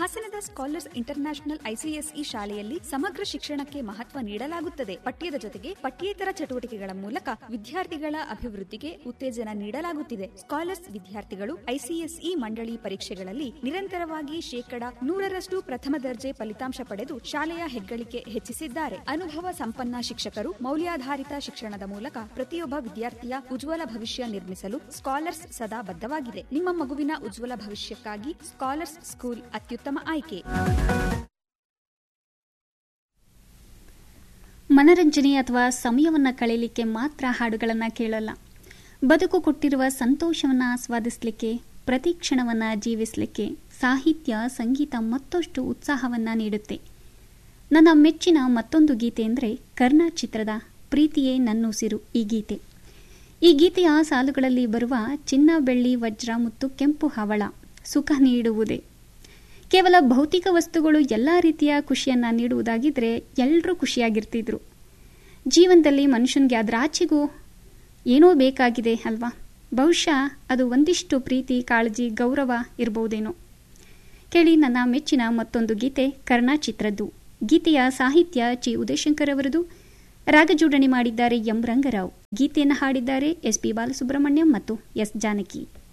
ಹಾಸನದ scholars international ICSE ಶಾಲೆಯಲ್ಲಿ ಸಮಗ್ರ ಶಿಕ್ಷಣಕ್ಕೆ ಮಹತ್ವ ನೀಡಲಾಗುತ್ತದೆ ಪಠ್ಯದ ಜೊತೆಗೆ ಪಠ್ಯೇತರ ಚಟುವಟಿಕೆಗಳ ಮೂಲಕ ವಿದ್ಯಾರ್ಥಿಗಳ ಅಭಿವೃದ್ಧಿಗೆ ಉತ್ತೇಜನ ನೀಡಲಾಗುತ್ತಿದೆ ಸ್ಕಾಲರ್ಸ್ ವಿದ್ಯಾರ್ಥಿಗಳು ಐಸಿಎಸ್ಇ ಮಂಡಳಿ ಪರೀಕ್ಷೆಗಳಲ್ಲಿ ನಿರಂತರವಾಗಿ ಶೇಕಡ ನೂರರಷ್ಟು ಪ್ರಥಮ ದರ್ಜೆ ಫಲಿತಾಂಶ ಪಡೆದು ಶಾಲೆಯ ಹೆಗ್ಗಳಿಕೆ ಹೆಚ್ಚಿಸಿದ್ದಾರೆ ಅನುಭವ ಸಂಪನ್ನ ಶಿಕ್ಷಕರು ಮೌಲ್ಯಾಧಾರಿತ ಶಿಕ್ಷಣದ ಮೂಲಕ ಪ್ರತಿಯೊಬ್ಬ ವಿದ್ಯಾರ್ಥಿಯ ಉಜ್ವಲ ಭವಿಷ್ಯ ನಿರ್ಮಿಸಲು ಸ್ಕಾಲರ್ಸ್ ಸದಾ ಬದ್ಧವಾಗಿದೆ ನಿಮ್ಮ ಮಗುವಿನ ಉಜ್ವಲ ಭವಿಷ್ಯಕ್ಕಾಗಿ ಸ್ಕಾಲರ್ಸ್ ಸ್ಕೂಲ್ ಅತ್ಯುತ್ತಮ ಆಯ್ಕೆ ಮನರಂಜನೆ ಅಥವಾ ಸಮಯವನ್ನು ಕಳೆಯಲಿಕ್ಕೆ ಮಾತ್ರ ಹಾಡುಗಳನ್ನು ಕೇಳಲ್ಲ ಬದುಕು ಕೊಟ್ಟಿರುವ ಸಂತೋಷವನ್ನು ಆಸ್ವಾದಿಸಲಿಕ್ಕೆ ಪ್ರತಿ ಕ್ಷಣವನ್ನು ಜೀವಿಸಲಿಕ್ಕೆ ಸಾಹಿತ್ಯ ಸಂಗೀತ ಮತ್ತಷ್ಟು ಉತ್ಸಾಹವನ್ನು ನೀಡುತ್ತೆ ನನ್ನ ಮೆಚ್ಚಿನ ಮತ್ತೊಂದು ಗೀತೆ ಅಂದರೆ ಕರ್ಣ ಚಿತ್ರದ ಪ್ರೀತಿಯೇ ನನ್ನುಸಿರು ಈ ಗೀತೆ ಈ ಗೀತೆಯ ಸಾಲುಗಳಲ್ಲಿ ಬರುವ ಚಿನ್ನ ಬೆಳ್ಳಿ ವಜ್ರ ಮತ್ತು ಕೆಂಪು ಹವಳ ಸುಖ ನೀಡುವುದೇ ಕೇವಲ ಭೌತಿಕ ವಸ್ತುಗಳು ಎಲ್ಲ ರೀತಿಯ ಖುಷಿಯನ್ನು ನೀಡುವುದಾಗಿದ್ದರೆ ಎಲ್ಲರೂ ಖುಷಿಯಾಗಿರ್ತಿದ್ರು ಜೀವನದಲ್ಲಿ ಮನುಷ್ಯನಿಗೆ ಅದರಾಚೆಗೂ ಏನೋ ಬೇಕಾಗಿದೆ ಅಲ್ವಾ ಬಹುಶಃ ಅದು ಒಂದಿಷ್ಟು ಪ್ರೀತಿ ಕಾಳಜಿ ಗೌರವ ಇರಬಹುದೇನೋ ಕೇಳಿ ನನ್ನ ಮೆಚ್ಚಿನ ಮತ್ತೊಂದು ಗೀತೆ ಕರ್ಣ ಚಿತ್ರದ್ದು ಗೀತೆಯ ಸಾಹಿತ್ಯ ಚಿ ಉದಯಶಂಕರ್ ಅವರದು ರಾಗಜೋಡಣೆ ಮಾಡಿದ್ದಾರೆ ಎಂ ರಂಗರಾವ್ ಗೀತೆಯನ್ನು ಹಾಡಿದ್ದಾರೆ ಎಸ್ ಪಿ ಬಾಲಸುಬ್ರಹ್ಮಣ್ಯಂ ಮತ್ತು ಎಸ್ ಜಾನಕಿ